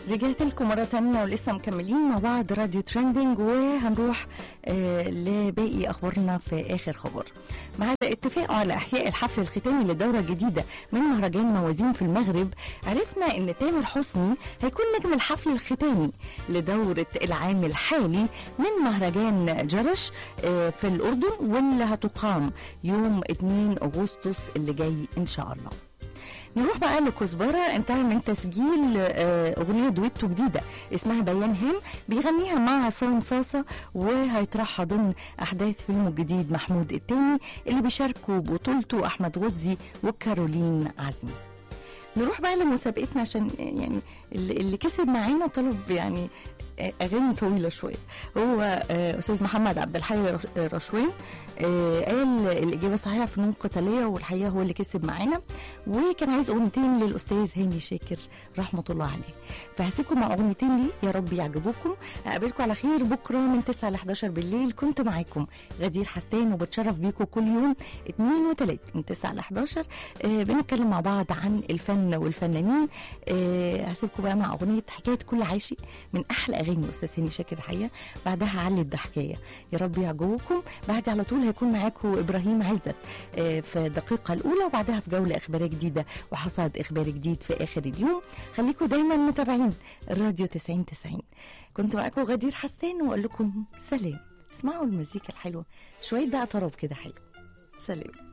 رجعت لكم مرة تانية ولسه مكملين مع بعض راديو ترندنج وهنروح آه لباقي أخبارنا في آخر خبر مع الاتفاق على إحياء الحفل الختامي للدورة الجديدة من مهرجان موازين في المغرب عرفنا إن تامر حسني هيكون نجم الحفل الختامي لدورة العام الحالي من مهرجان جرش آه في الأردن واللي هتقام يوم 2 أغسطس اللي جاي إن شاء الله نروح بقى لكزبرة انتهى من تسجيل آه، أغنية دويتو جديدة اسمها بيان هيم بيغنيها مع عصام صاصة وهيطرحها ضمن أحداث فيلمه الجديد محمود التاني اللي بيشاركوا بطولته أحمد غزي وكارولين عزمي نروح بقى لمسابقتنا عشان يعني اللي اللي كسب معانا طلب يعني آه، اغاني طويله شويه هو آه، استاذ محمد عبد الحي رش- رشوان آه، قال الاجابه الصحيحه فنون قتاليه والحقيقه هو اللي كسب معانا وكان عايز اغنيتين للاستاذ هاني شاكر رحمه الله عليه فهسيبكم مع اغنيتين لي يا رب يعجبوكم اقابلكم على خير بكره من 9 ل 11 بالليل كنت معاكم غدير حسان وبتشرف بيكم كل يوم 2 و3 من 9 ل 11 آه بنتكلم مع بعض عن الفن والفنانين آه هسيبكم بقى مع اغنيه حكايه كل عاشق من احلى اغاني الاستاذ هاني شاكر الحقيقه بعدها علي الضحكايه يا رب يعجبوكم بعد على طول هيكون معاكم ابراهيم عزت آه في الدقيقه الاولى وبعدها في جوله اخباريه جديده وحصاد اخباري جديد في اخر اليوم خليكم دايما متابعين الراديو 90 90 كنت معاكم غدير حسان واقول لكم سلام اسمعوا المزيكا الحلوه شويه بقى طرب كده حلو سلام